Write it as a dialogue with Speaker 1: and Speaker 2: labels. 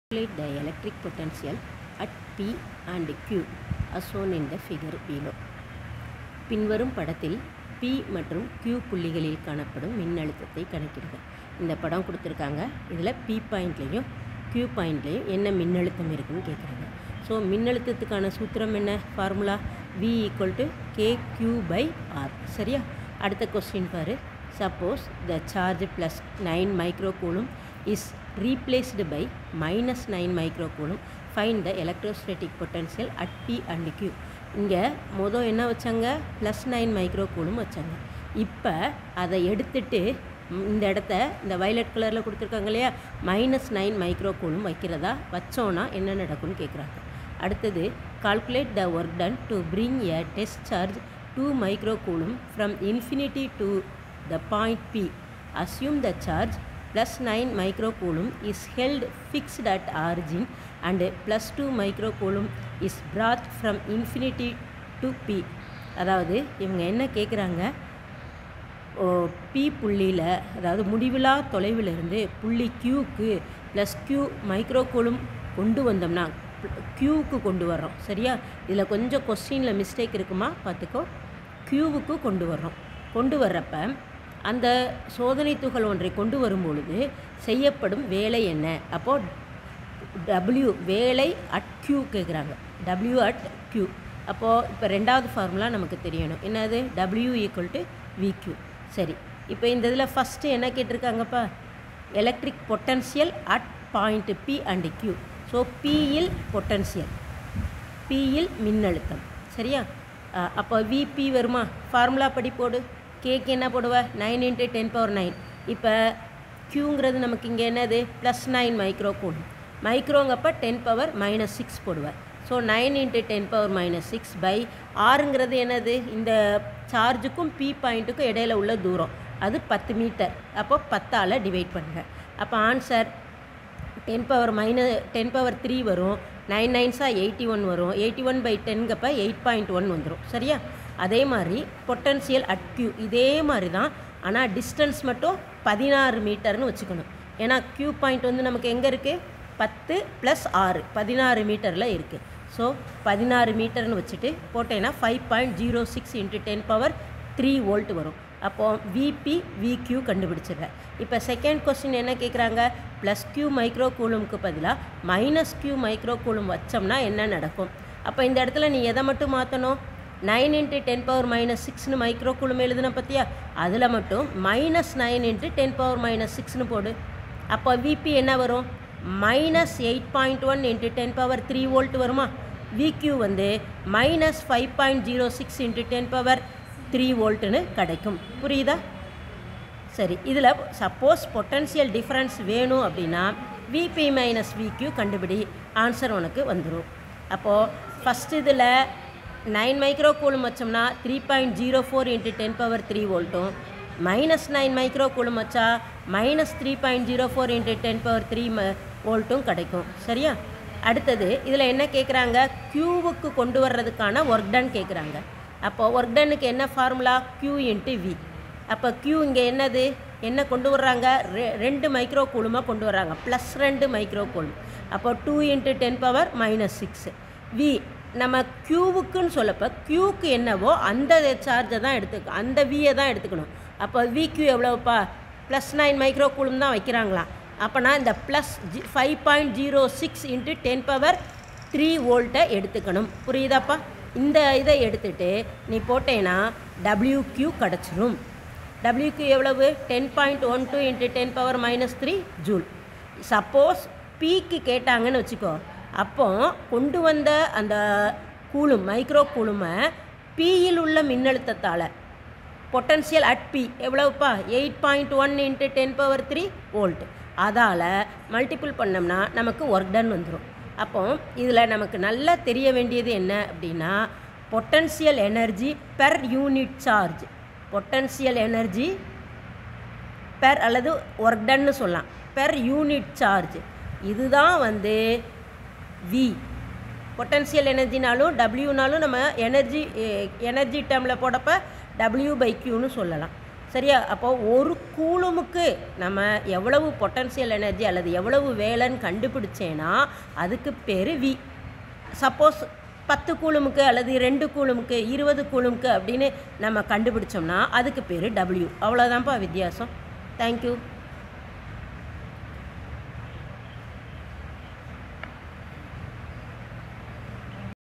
Speaker 1: calculate the electric potential at P and Q as shown in the figure below. பின்வரும் படத்தில் P மற்றும் Q புள்ளிகளில் காணப்படும் மின்னழுத்தத்தை கணக்கிடுக இந்த படம் கொடுத்துருக்காங்க இதில் P பாயிண்ட்லேயும் Q பாயிண்ட்லேயும் என்ன மின்னழுத்தம் இருக்குன்னு கேட்குறாங்க ஸோ மின்னழுத்தத்துக்கான சூத்திரம் என்ன formula V equal to K Q by R சரியா அடுத்த கொஸ்டின் பாரு suppose the charge plus nine micro coulomb is replaced by minus nine micro coulomb find the electrostatic potential at P and Q இங்கே மொதல் என்ன வச்சாங்க plus nine micro coulomb வச்சாங்க இப்போ அதை எடுத்துட்டு ம், இந்த இடத்த இந்த வயலட் கலரில் கொடுத்துருக்காங்க இல்லையா மைனஸ் நைன் மைக்ரோ கூலும் வைக்கிறதா வச்சோன்னா என்ன நடக்கும்னு கேட்குறாங்க அடுத்தது calculate the work done to bring a test charge two micro coulomb from infinity to the point P. Assume the charge plus 9 microcoulomb is held fixed at origin and plus 2 microcoulomb is brought from infinity to P. அதாவது இவங்க என்ன கேட்குறாங்க B புள்ளியில் அதாவது முடிவிலா தொலைவிலிருந்து புள்ளி க்யூக்கு plus Q மைக்ரோகூலும் கொண்டு வந்தோம்னா க்யூவுக்கு கொண்டு வர்றோம் சரியா இதில் கொஞ்சம் கொஸ்டினில் மிஸ்டேக் இருக்குமா பார்த்துக்கோ க்யூவுக்கு கொண்டு வர்றோம் கொண்டு வர்றப்ப அந்த சோதனை துகள் ஒன்றை கொண்டு வரும் பொழுது செய்யப்படும் வேலை என்ன அப்போது டபிள்யூ வேலை அட் க்யூ கேட்குறாங்க டபிள்யூ அட் க்யூ அப்போது இப்போ ரெண்டாவது ஃபார்முலா நமக்கு தெரியணும் என்னது டபிள்யூ ஈக்குவல் டு விக்யூ சரி இப்போ இந்த இதில் ஃபஸ்ட்டு என்ன கேட்டிருக்காங்கப்பா electric potential at point P and Q so பியில் பொட்டன்ஷியல் பியில் மின்னழுத்தம் சரியா அஹ், அப்போ விபி வருமா ஃபார்முலா படி போடு கேக்கு என்ன போடுவ nine into ten power nine இப்போ க்யூங்கிறது நமக்கு இங்கே என்னது ப்ளஸ் நைன் மைக்ரோ கூடும் மைக்ரோங்கப்போ டென் பவர் மைனஸ் சிக்ஸ் போடுவேன் so nine into ten power minus six by ஆறுங்கிறது என்னது இந்த சார்ஜுக்கும் பி பாயிண்ட்டுக்கும் இடையில உள்ள தூரம் அது பத்து மீட்டர் அப்போ பத்தால் டிவைட் பண்ணுங்க அப்போ answer ten power minus ten power three வரும் நைன் நைன்ஸாக எயிட்டி ஒன் வரும் எயிட்டி ஒன் பை டென்கப்ப எயிட் பாயிண்ட் ஒன் வந்துடும் சரியா அதே மாதிரி பொட்டன்ஷியல் அட் கியூ இதே மாதிரி தான் ஆனால் டிஸ்டன்ஸ் மட்டும் பதினாறு மீட்டர்னு வச்சுக்கணும் ஏன்னா கியூ பாயிண்ட் வந்து நமக்கு எங்கே இருக்குது பத்து ப்ளஸ் ஆறு பதினாறு மீட்டரில் இருக்குது ஸோ பதினாறு மீட்டர்னு வச்சுட்டு போட்டேன்னா five point zero six into ten power three volt வரும் அப்போது விபி விக்யூ கண்டுபிடிச்சிடுறேன் இப்போ செகண்ட் கொஸ்டின் என்ன கேட்குறாங்க ப்ளஸ் கியூ மைக்ரோ கூலும்க்கு பதிலாக மைனஸ் கியூ மைக்ரோ கூலும் வச்சோம்னா என்ன நடக்கும் அப்போ இந்த இடத்துல நீ எதை மட்டும் மாற்றணும் nine into ten power minus சிக்ஸ்னு மைக்ரோ கூலும் எழுதுன பற்றியா அதில் மட்டும் minus nine into ten power minus சிக்ஸ்னு போடு அப்போ விபி என்ன வரும் minus eight point one into ten power three volt வருமா விக்யூ வந்து minus five point zero six into ten power three வோல்ட்டுன்னு கிடைக்கும் புரியுதா சரி இதில் சப்போஸ் பொட்டன்ஷியல் டிஃப்ரென்ஸ் வேணும் அப்படின்னா விபி மைனஸ் விக்யூ கண்டுபிடி ஆன்சர் உனக்கு வந்துடும் அப்போது ஃபஸ்ட் இதில் நைன் மைக்ரோ கூலும் வச்சோம்னா three point zero four into ten power three வோல்ட்டும் மைனஸ் நைன் மைக்ரோ கூலும் வச்சா minus three point zero four into ten power three வோல்ட்டும் கிடைக்கும் சரியா அடுத்தது இதில் என்ன கேட்குறாங்க க்யூவுக்கு கொண்டு வர்றதுக்கான ஒர்க் டன் கேட்குறாங்க அப்போ ஒர்க் டன்னுக்கு என்ன ஃபார்முலா க்யூ இன்ட்டு வி அப்போ க்யூ இங்கே என்னது என்ன கொண்டு வர்றாங்க ரெ ரெண்டு மைக்ரோ கூலுமாக கொண்டு வர்றாங்க ப்ளஸ் ரெண்டு மைக்ரோ கூலும் அப்போ two into ten power minus six V நம்ம க்யூவுக்குன்னு சொல்லப்போ க்யூக்கு என்னவோ அந்த சார்ஜை தான் எடுத்துக்க அந்த வியை தான் எடுத்துக்கணும் அப்போ வி க்யூ எவ்வளோப்பா ப்ளஸ் நைன் மைக்ரோ கூலும் தான் வைக்கிறாங்களாம் அப்போனா இந்த plus G five point zero six into ten power three வோல்ட்டை எடுத்துக்கணும் புரியுதாப்பா இந்த இதை எடுத்துட்டு நீ போட்டேன்னா WQ கிடச்சிரும் WQ எவ்வளவு ten point one two into ten power minus three joule suppose பிக்கு கேட்டாங்கன்னு வச்சுக்கோ அப்போ கொண்டு வந்த அந்த கூலும் மைக்ரோ கூலுமை பியில் உள்ள மின்னழுத்தத்தால் பொட்டன்ஷியல் அட் பி எவ்வளவுப்பா eight point one into ten power three volt அதால் மல்டிபிள் பண்ணோம்னா நமக்கு ஒர்க் டன் வந்துடும் அப்போ இதில் நமக்கு நல்லா தெரிய வேண்டியது என்ன அப்படின்னா potential energy per unit charge potential energy per அல்லது ஒர்க் டன்னு சொல்லலாம் பெர் யூனிட் சார்ஜ் இதுதான் வந்து வி பொட்டன்ஷியல் எனர்ஜினாலும் டபிள்யூனாலும் நம்ம எனர்ஜி எனர்ஜி டேர்மில் போடப்ப டபிள்யூ பை க்யூன்னு சொல்லலாம் சரியா அப்போ ஒரு கூலுமுக்கு நம்ம எவ்வளவு பொட்டன்ஷியல் எனர்ஜி அல்லது எவ்வளவு வேலைன்னு கண்டுபிடிச்சேன்னா அதுக்கு பேர் வி சப்போஸ் பத்து கூலுமுக்கு அல்லது ரெண்டு கூலுமுக்கு இருபது கூலுமுக்கு அப்படின்னு நம்ம கண்டுபிடிச்சோம்னா அதுக்கு பேர் டபிள்யூ அவ்வளோதான்ப்பா வித்தியாசம் தேங்க்யூ